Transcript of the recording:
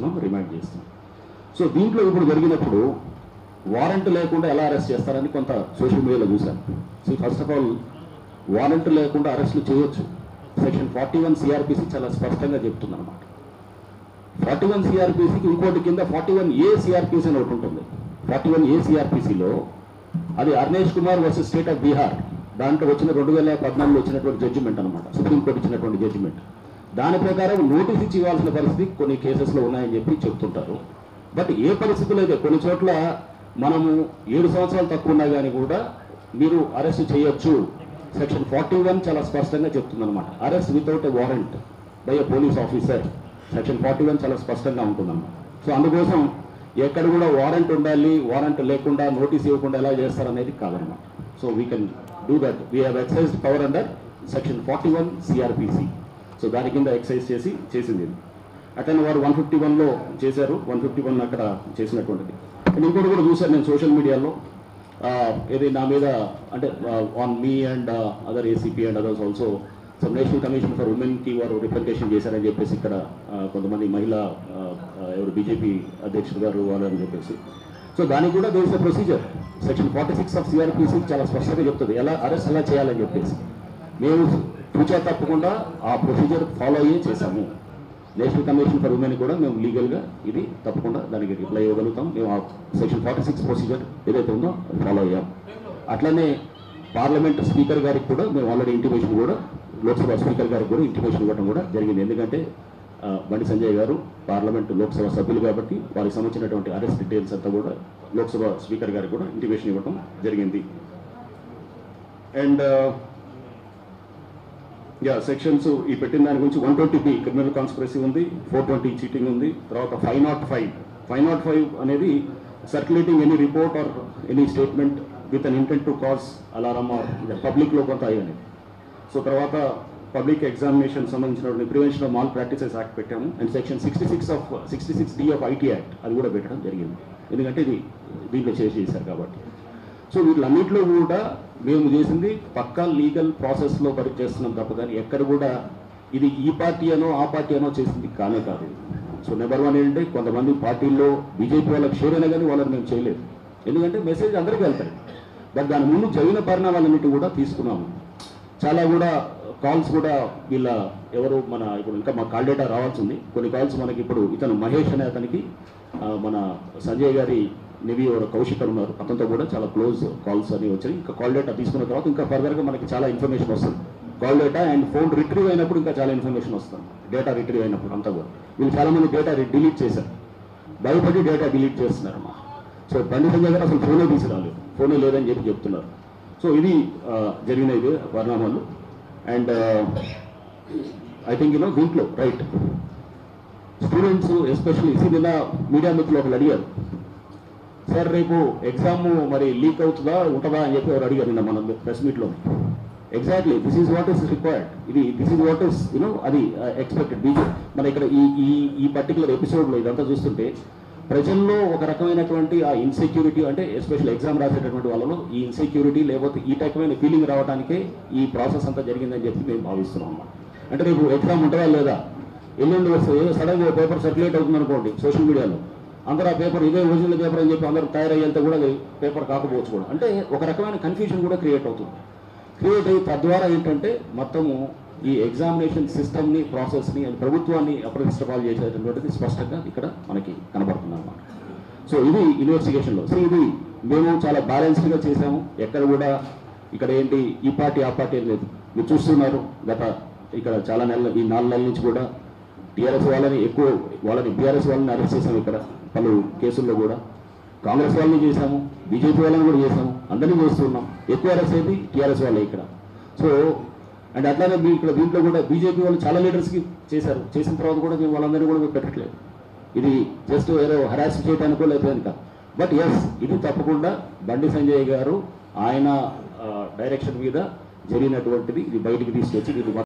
చేస్తున్నాం రిమాండ్ చేస్తున్నాం సో దీంట్లో ఇప్పుడు జరిగినప్పుడు వారెంట్ లేకుండా ఎలా అరెస్ట్ చేస్తారని కొంత సోషల్ మీడియాలో చూశాను so first of all warrant లేకుండా అరెస్టులు చేయొచ్చు సెక్షన్ ఫార్టీ వన్ సిఆర్పిసి చాలా స్పష్టంగా చెప్తుంది అనమాట ఫార్టీ వన్ సిఆర్పిసికి ఇంకోటి కింద ఫార్టీ వన్ ఏ సిఆర్పిసి అని ఒకటి ఉంటుంది ఫార్టీ వన్ ఏ సిఆర్పిసిలో అది Arnesh Kumar versus state of Bihar దాంట్లో వచ్చిన రెండు వేల పద్నాలుగులో వచ్చినటువంటి జడ్జిమెంట్ అనమాట సుప్రీంకోర్టు ఇచ్చినటువంటి జడ్జిమెంట్ దాని ప్రకారం నోటీస్ ఇచ్చి ఇవ్వాల్సిన పరిస్థితి కొన్ని కేసెస్లో ఉన్నాయని చెప్పి చెప్తుంటారు బట్ ఏ పరిస్థితుల్లో అయితే కొన్ని చోట్ల మనము ఏడు సంవత్సరాలు తక్కువ ఉన్నా కానీ కూడా మీరు అరెస్ట్ చేయొచ్చు సెక్షన్ ఫార్టీ వన్ చాలా స్పష్టంగా చెప్తుందన్నమాట arrest without a warrant by a police officer section forty one చాలా స్పష్టంగా ఉంటుందన్నమాట సో అందుకోసం ఎక్కడ కూడా వారెంట్ ఉండాలి వారెంట్ లేకుండా నోటీస్ ఇవ్వకుండా ఎలా చేస్తారనేది కాదనమాట so we can do that we have excise power under section forty one CRPC so దాని కింద ఎక్సైజ్ చేసి చేసింది ఇది అట్లనే వారు వన్ ఫిఫ్టీ వన్లో చేశారు వన్ ఫిఫ్టీ వన్ అక్కడ చేసినటువంటిది అండ్ ఇంకోటి కూడా చూశాను నేను సోషల్ మీడియాలో ఇది నా మీద అంటే on me and other ACP and others also some national commission for ఉమెన్కి వారు రిప్రజెంటేషన్ చేశారని చెప్పేసి ఇక్కడ ఆ, కొంతమంది మహిళా ఆ, ఆ, ఎవరు బీజేపీ అధ్యక్షుడు గారు వాళ్ళు అని చెప్పేసి సో దానికి కూడా దేశ procedure section forty six of CRPC చాలా స్పష్టంగా చెప్తుంది ఎలా అరెస్ట్ ఎలా చేయాలని చెప్పేసి మేము తూచా తప్పకుండా ఆ ప్రొసీజర్ ఫాలో అయ్యే చేశాము నేషనల్ కమిషన్ ఫర్ ఉమెన్ కూడా మేము లీగల్గా ఇది తప్పకుండా దానికి రిప్లై ఇవ్వగలుగుతాం మేము ఆ సెక్షన్ ఫార్టీ సిక్స్ ప్రొసీజర్ ఏదైతే ఉందో ఫాలో అయ్యాం అట్లనే పార్లమెంట్ స్పీకర్ గారికి కూడా మేము ఆల్రెడీ ఇంటిమేషన్ కూడా లోక్సభ స్పీకర్ గారికి కూడా ఇంటిమేషన్ ఇవ్వడం కూడా జరిగింది ఎందుకంటే ఆ, బండి సంజయ్ గారు పార్లమెంట్ లోక్సభ సభ్యులు కాబట్టి వారికి సంబంధించినటువంటి అరెస్ట్ డీటెయిల్స్ అంతా కూడా లోక్సభ స్పీకర్ గారికి కూడా ఇంటిమేషన్ ఇవ్వడం జరిగింది అండ్ యా సెక్షన్స్ ఈ పెట్టిన దాని గురించి one twenty B criminal conspiracy ఉంది ఫోర్ ట్వంటీ చీటింగ్ ఉంది తర్వాత five not five five not five అనేది circulating any report or any statement with an intent to cause alarm or పబ్లిక్లో కొంత అయ్యి అనేది సో తర్వాత పబ్లిక్ ఎగ్జామినేషన్ సంబంధించినటువంటి prevention of malpractices act పెట్టాము and section sixty six of sixty six D of IT act అది కూడా పెట్టడం జరిగింది ఎందుకంటే ఇది దీంట్లో చేసి చేశారు కాబట్టి సో వీటిలన్నింటిలో కూడా మేము చేసింది పక్కా లీగల్ ప్రాసెస్లో పని చేస్తున్నాం తప్ప కానీ ఎక్కడ కూడా ఇది ఈ పార్టీ అనో ఆ పార్టీ అనో చేసింది కానే కాదు సో నెంబర్ వన్ ఏంటంటే కొంతమంది పార్టీల్లో బీజేపీ వాళ్ళకి షేర్ అయినా కానీ వాళ్ళని మేము చేయలేదు ఎందుకంటే మెసేజ్ అందరికీ వెళ్తాయి బట్ దాని ముందు జరిగిన పరిణామాలన్నిటి కూడా తీసుకున్నాము చాలా కూడా కాల్స్ కూడా వీళ్ళ ఎవరు మన ఇప్పుడు ఇంకా మా కాల్ డేటా రావాల్సి ఉంది కొన్ని కాల్స్ మనకి ఇప్పుడు ఇతను మహేష్ అనే అతనికి ఆ, మన సంజయ్ గారి నివి ఎవరు కౌశిక్ అని ఉన్నారు అతనితో కూడా చాలా క్లోజ్ కాల్స్ అని వచ్చాయి ఇంకా కాల్ డేటా తీసుకున్న తర్వాత ఇంకా ఫర్దర్గా మనకి చాలా ఇన్ఫర్మేషన్ వస్తుంది call data and phone retrieve అయినప్పుడు ఇంకా చాలా ఇన్ఫర్మేషన్ వస్తుంది డేటా రిట్రీవ్ అయినప్పుడు అంతా కూడా వీళ్ళు చాలా మంది డేటా డిలీట్ చేశారు భయపడి డేటా డిలీట్ చేస్తున్నారమ్మా సో బండి సంజయ్ గారు అసలు ఫోనే తీసుకురాలేదు ఫోనే లేదని చెప్పి చెప్తున్నారు సో ఇది ఆ, జరిగిన ఇది పరిణామాలు అండ్ ఐ థింక్ యూనో దీంట్లో రైట్ స్టూడెంట్స్ ఎస్పెషల్లీ నిన్న మీడియా మిత్రులు ఒకరు అడిగారు సార్ రేపు ఎగ్జామ్ మరి లీక్ అవుతుందా ఉంటుందా అని చెప్పి ఎవరు అడిగారు నిన్న మన ప్రెస్ మీట్లో exactly this is what is required ఇది this is what is you know అది ఎక్స్పెక్టెడ్ బీజే మన ఇక్కడ ఈ ఈ ఈ పర్టికులర్ ఎపిసోడ్లో ఇదంతా చూస్తుంటే ప్రజల్లో ఒక రకమైనటువంటి ఆ ఇన్సెక్యూరిటీ అంటే ఎస్పెషల్ ఎగ్జామ్ రాసేటటువంటి వాళ్ళలో ఈ ఇన్సెక్యూరిటీ లేకపోతే ఈ రకమైన ఫీలింగ్ రావడానికే ఈ ప్రాసెస్ అంతా జరిగిందని చెప్పి మేము భావిస్తున్నాం అన్నమాట అంటే రేపు ఎగ్జామ్ ఉంటుందా లేదా ఎల్లుండి వస్తే ఏదో సడన్గా పేపర్ సర్క్యులేట్ అవుతుంది అనుకోండి సోషల్ మీడియాలో అందరూ ఆ పేపర్ ఇదే ఒరిజినల్ పేపర్ అని చెప్పి అందరూ తయారయ్యేంత కూడా అది పేపర్ కాకపోవచ్చు కూడా అంటే ఒక రకమైన కన్ఫ్యూజన్ కూడా క్రియేట్ అవుతుంది క్రియేట్ అయ్యి తద్వారా ఏంటంటే మొత్తము ఈ ఎగ్జామినేషన్ సిస్టమ్ని ప్రాసెస్ని అది ప్రభుత్వాన్ని అప్రతిష్టపాలు చేసేటటువంటిది స్పష్టంగా ఇక్కడ మనకి కనబడుతుంది అన్నమాట సో ఇది ఇన్వెస్టిగేషన్లో సో ఇది మేము చాలా బ్యాలెన్స్డ్గా చేసాము ఎక్కడ కూడా ఇక్కడ ఏంటి ఈ పార్టీ ఆ పార్టీ అని లేదు మీరు చూస్తున్నారు గత ఇక్కడ చాలా నెలలు ఈ నాలుగు నెలల నుంచి కూడా టీఆర్ఎస్ వాళ్ళని ఎక్కువ వాళ్ళని బీఆర్ఎస్ వాళ్ళని అరెస్ట్ చేసాము ఇక్కడ పలు కేసుల్లో కూడా కాంగ్రెస్ వాళ్ళని చేశాము బీజేపీ వాళ్ళని కూడా చేశాము అందరినీ చేస్తున్నాం ఎక్కువ అరెస్ట్ అయింది టీఆర్ఎస్ వాళ్ళే ఇక్కడ సో అండ్ అట్లానే మీ ఇక్కడ దీంట్లో కూడా బీజేపీ వాళ్ళు చాలా లీడర్స్కి చేశారు చేసిన తర్వాత కూడా మేము వాళ్ళందరినీ కూడా మేము పెట్టట్లేదు ఇది జస్ట్ ఏదో హరాస్ చేయడానికో లేకపోతే కాదు బట్ ఎస్ ఇది తప్పకుండా బండి సంజయ్ గారు ఆయన డైరెక్షన్ మీద జరిగినటువంటిది ఇది బయటికి తీసుకొచ్చి ఇది